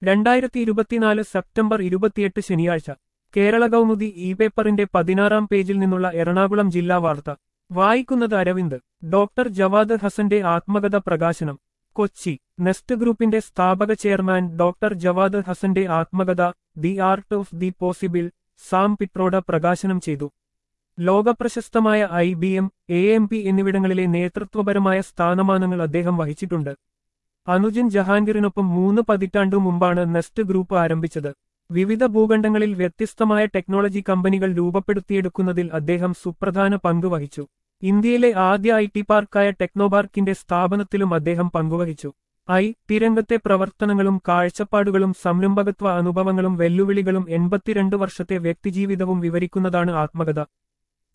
രണ്ടായിരത്തി ഇരുപത്തിനാല് സെപ്റ്റംബർ ഇരുപത്തിയെട്ട് ശനിയാഴ്ച കേരള കൗമുദി ഇ പേപ്പറിന്റെ പതിനാറാം പേജിൽ നിന്നുള്ള എറണാകുളം ജില്ലാ വാർത്ത വായിക്കുന്നത് അരവിന്ദ് ഡോക്ടർ ജവാദ് ഹസന്റെ ആത്മകഥ പ്രകാശനം കൊച്ചി നെസ്റ്റ് ഗ്രൂപ്പിന്റെ സ്ഥാപക ചെയർമാൻ ഡോക്ടർ ജവാദ് ഹസന്റെ ആത്മകഥ the art of the possible Sam Pitroda പ്രകാശനം ചെയ്തു ലോകപ്രശസ്തമായ I B M A M P എന്നിവിടങ്ങളിലെ നേതൃത്വപരമായ സ്ഥാനമാനങ്ങൾ അദ്ദേഹം വഹിച്ചിട്ടുണ്ട് അനുജൻ ജഹാംഗീറിനൊപ്പം മൂന്ന് പതിറ്റാണ്ടു മുമ്പാണ് നെസ്റ്റ് ഗ്രൂപ്പ് ആരംഭിച്ചത് വിവിധ ഭൂഖണ്ഡങ്ങളിൽ വ്യത്യസ്തമായ ടെക്നോളജി കമ്പനികൾ രൂപപ്പെടുത്തിയെടുക്കുന്നതിൽ അദ്ദേഹം സുപ്രധാന പങ്ക് വഹിച്ചു ഇന്ത്യയിലെ ആദ്യ ഐ ടി പാർക്കായ ടെക്നോപാർക്കിന്റെ സ്ഥാപനത്തിലും അദ്ദേഹം പങ്കുവഹിച്ചു ഐ ടി രംഗത്തെ പ്രവർത്തനങ്ങളും കാഴ്ചപ്പാടുകളും സംരംഭകത്വ അനുഭവങ്ങളും വെല്ലുവിളികളും എൺപത്തിരണ്ട് വർഷത്തെ വ്യക്തിജീവിതവും വിവരിക്കുന്നതാണ് ആത്മകഥ